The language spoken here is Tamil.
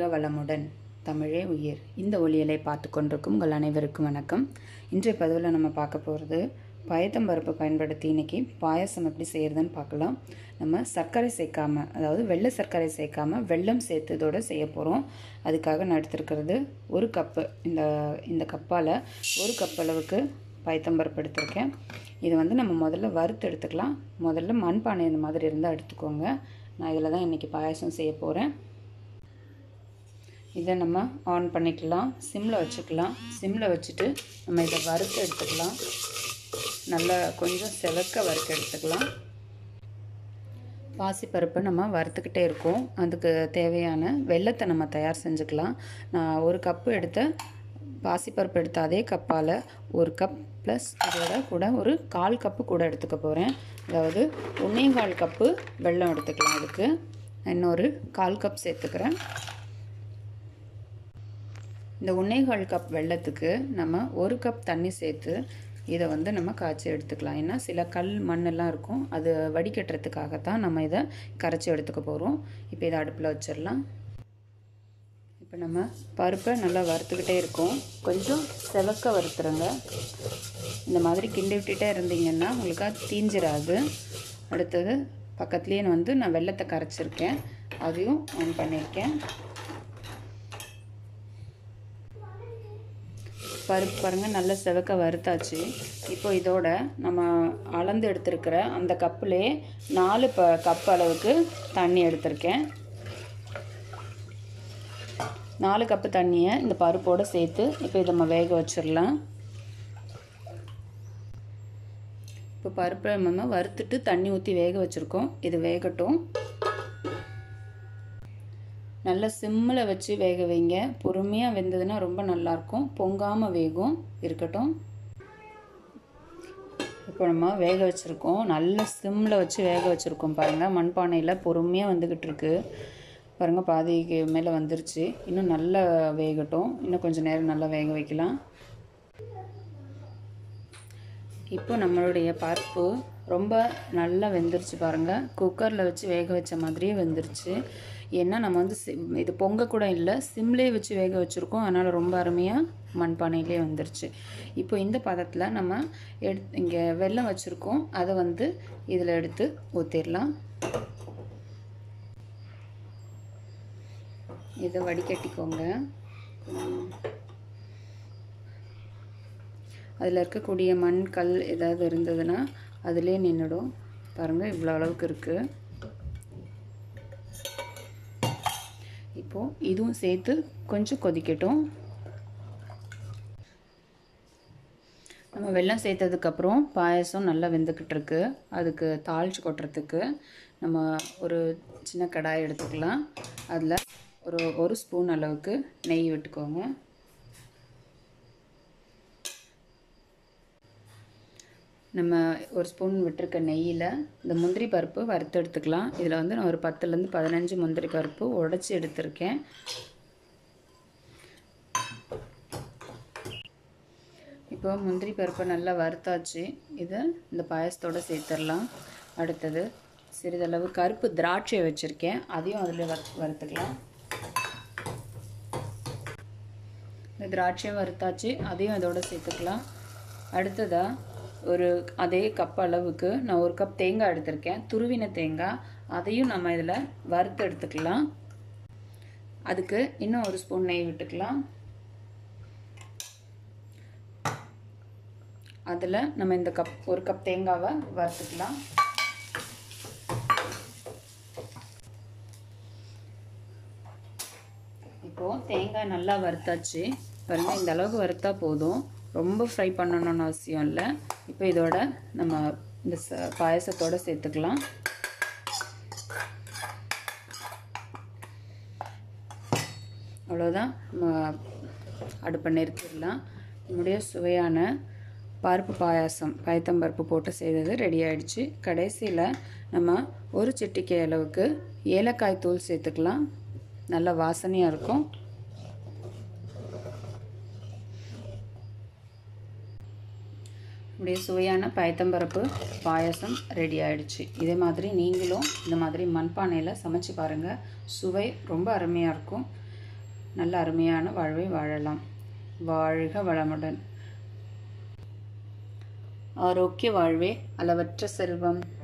வளமுடன் தமிழே உயிர் இந்த ஒளியலை பார்த்து கொண்டிருக்கும் உங்கள் அனைவருக்கும் வணக்கம் இன்றைய பதிவில் நம்ம பார்க்க போகிறது பயத்தம்பருப்பு பயன்படுத்தி இன்னைக்கு பாயசம் எப்படி செய்கிறதுன்னு பார்க்கலாம் நம்ம சர்க்கரை சேர்க்காம அதாவது வெள்ளை சர்க்கரை சேர்க்காம வெல்லம் சேர்த்து இதோட செய்ய போகிறோம் அதுக்காக நான் எடுத்திருக்கிறது ஒரு கப்பு இந்த இந்த கப்பால் ஒரு கப் அளவுக்கு பயத்தம்பருப்பு எடுத்திருக்கேன் இது வந்து நம்ம முதல்ல வறுத்து எடுத்துக்கலாம் முதல்ல மண்பானை இந்த மாதிரி இருந்தால் எடுத்துக்கோங்க நான் இதில் தான் இன்றைக்கி பாயாசம் செய்ய போகிறேன் இதை நம்ம ஆன் பண்ணிக்கலாம் சிம்மில் வச்சுக்கலாம் சிம்மில் வச்சுட்டு நம்ம இதை வறுத்து எடுத்துக்கலாம் நல்லா கொஞ்சம் செவக்க வறுத்து எடுத்துக்கலாம் பாசிப்பருப்பை நம்ம வறுத்துக்கிட்டே இருக்கோம் அதுக்கு தேவையான வெள்ளத்தை நம்ம தயார் செஞ்சுக்கலாம் நான் ஒரு கப்பு எடுத்த பாசிப்பருப்பு எடுத்த அதே கப்பால் ஒரு கப் ப்ளஸ் இதோட கூட ஒரு கால் கப்பு கூட எடுத்துக்க போகிறேன் அதாவது ஒன்றே கால் கப்பு வெல்லம் எடுத்துக்கலாம் அதுக்கு இன்னொரு கால் கப் சேர்த்துக்கிறேன் இந்த ஒன்றேகால் கப் வெள்ளத்துக்கு நம்ம ஒரு கப் தண்ணி சேர்த்து இதை வந்து நம்ம காய்ச்சி எடுத்துக்கலாம் ஏன்னா சில கல் மண்ணெல்லாம் இருக்கும் அது வடிகட்டுறதுக்காகத்தான் நம்ம இதை கரைச்சி எடுத்துக்க போகிறோம் இப்போ இதை அடுப்பில் வச்சிடலாம் இப்போ நம்ம பருப்பை நல்லா வறுத்துக்கிட்டே இருக்கோம் கொஞ்சம் செவக்க வறுத்துருங்க இந்த மாதிரி கிண்டி விட்டுட்டே இருந்தீங்கன்னா உங்களுக்கு தீஞ்சிராது அடுத்தது பக்கத்துலேயே வந்து நான் வெள்ளத்தை கரைச்சிருக்கேன் அதையும் ஆன் பண்ணியிருக்கேன் பருப்பு பாருங்கள் நல்ல செவக்க வறுத்தாச்சு இப்போ இதோட நம்ம அளந்து எடுத்துருக்கிற அந்த கப்புலே நாலு ப கப் அளவுக்கு தண்ணி எடுத்திருக்கேன் நாலு கப்பு தண்ணியை இந்த பருப்போடு சேர்த்து இப்போ இதை நம்ம வேக வச்சிடலாம் இப்போ பருப்பை நம்ம வறுத்துட்டு தண்ணி ஊற்றி வேக வச்சுருக்கோம் இது வேகட்டும் நல்லா சிம்மில் வச்சு வேக வைங்க பொறுமையாக வெந்ததுன்னா ரொம்ப நல்லாயிருக்கும் பொங்காமல் வேகும் இருக்கட்டும் இப்போ நம்ம வேக வச்சுருக்கோம் நல்ல சிம்மில் வச்சு வேக வச்சுருக்கோம் பாருங்கள் மண்பானையில் பொறுமையாக வந்துக்கிட்டு இருக்கு பாருங்கள் பாதிக்கு மேலே வந்துருச்சு இன்னும் நல்லா வேகட்டும் இன்னும் கொஞ்சம் நேரம் நல்லா வேக வைக்கலாம் இப்போ நம்மளுடைய பருப்பு ரொம்ப நல்லா வெந்துருச்சு பாருங்கள் குக்கரில் வச்சு வேக வச்ச மாதிரியே வெந்துருச்சு ஏன்னா நம்ம வந்து சிம் இது பொங்க கூட இல்லை சிம்லேயே வச்சு வேக வச்சுருக்கோம் அதனால் ரொம்ப அருமையாக மண்பானையிலே வந்துருச்சு இப்போ இந்த பதத்தில் நம்ம எடு இங்கே வெல்லம் வச்சுருக்கோம் அதை வந்து இதில் எடுத்து ஊற்றிடலாம் இதை வடிகட்டிக்கோங்க அதில் இருக்கக்கூடிய மண் கல் ஏதாவது இருந்ததுன்னா அதிலே நின்றுடும் பாருங்கள் இவ்வளோ அளவுக்கு இருக்குது இப்போது இதுவும் சேர்த்து கொஞ்சம் கொதிக்கட்டும் நம்ம வெல்லம் சேர்த்ததுக்கப்புறம் பாயசம் நல்லா வெந்துக்கிட்டு இருக்கு அதுக்கு தாளிச்சு கொட்டுறதுக்கு நம்ம ஒரு சின்ன கடாய் எடுத்துக்கலாம் அதில் ஒரு ஒரு ஸ்பூன் அளவுக்கு நெய் விட்டுக்கோங்க நம்ம ஒரு ஸ்பூன் விட்டுருக்க நெய்யில் இந்த முந்திரி பருப்பு வறுத்து எடுத்துக்கலாம் இதில் வந்து நான் ஒரு பத்துலேருந்து பதினஞ்சு முந்திரி பருப்பு உடச்சி எடுத்திருக்கேன் இப்போ முந்திரி பருப்பை நல்லா வறுத்தாச்சு இதை இந்த பாயசத்தோடு சேர்த்துடலாம் அடுத்தது சிறிதளவு கருப்பு திராட்சை வச்சுருக்கேன் அதையும் அதில் வறு வறுத்துக்கலாம் இந்த திராட்சையும் வறுத்தாச்சு அதையும் இதோட சேர்த்துக்கலாம் அடுத்ததாக ஒரு அதே கப் அளவுக்கு நான் ஒரு கப் தேங்காய் எடுத்திருக்கேன் துருவின தேங்காய் அதையும் நம்ம இதில் வறுத்து எடுத்துக்கலாம் அதுக்கு இன்னும் ஒரு ஸ்பூன் நெய் விட்டுக்கலாம் அதில் நம்ம இந்த கப் ஒரு கப் தேங்காவை வறுத்துக்கலாம் இப்போது தேங்காய் நல்லா வறுத்தாச்சு பாருங்கள் இந்த அளவுக்கு வறுத்தா போதும் ரொம்ப ஃப்ரை பண்ணணும்னு அவசியம் இல்லை இப்போ இதோட நம்ம இந்த ச பாயசத்தோடு சேர்த்துக்கலாம் அவ்வளோதான் நம்ம அடுப்பை நிறுத்திடலாம் நம்முடைய சுவையான பருப்பு பாயாசம் பயத்தம்பருப்பு போட்டு செய்தது ரெடி ஆயிடுச்சு கடைசியில் நம்ம ஒரு சிட்டிக்கை அளவுக்கு ஏலக்காய் தூள் சேர்த்துக்கலாம் நல்ல வாசனையாக இருக்கும் இப்படியே சுவையான பயத்தம்பருப்பு பாயசம் ரெடி ஆயிடுச்சு இதே மாதிரி நீங்களும் இந்த மாதிரி மண்பானையில் சமைச்சு பாருங்கள் சுவை ரொம்ப அருமையாக இருக்கும் நல்ல அருமையான வாழ்வை வாழலாம் வாழ்க வளமுடன் ஆரோக்கிய வாழ்வே அளவற்ற செல்வம்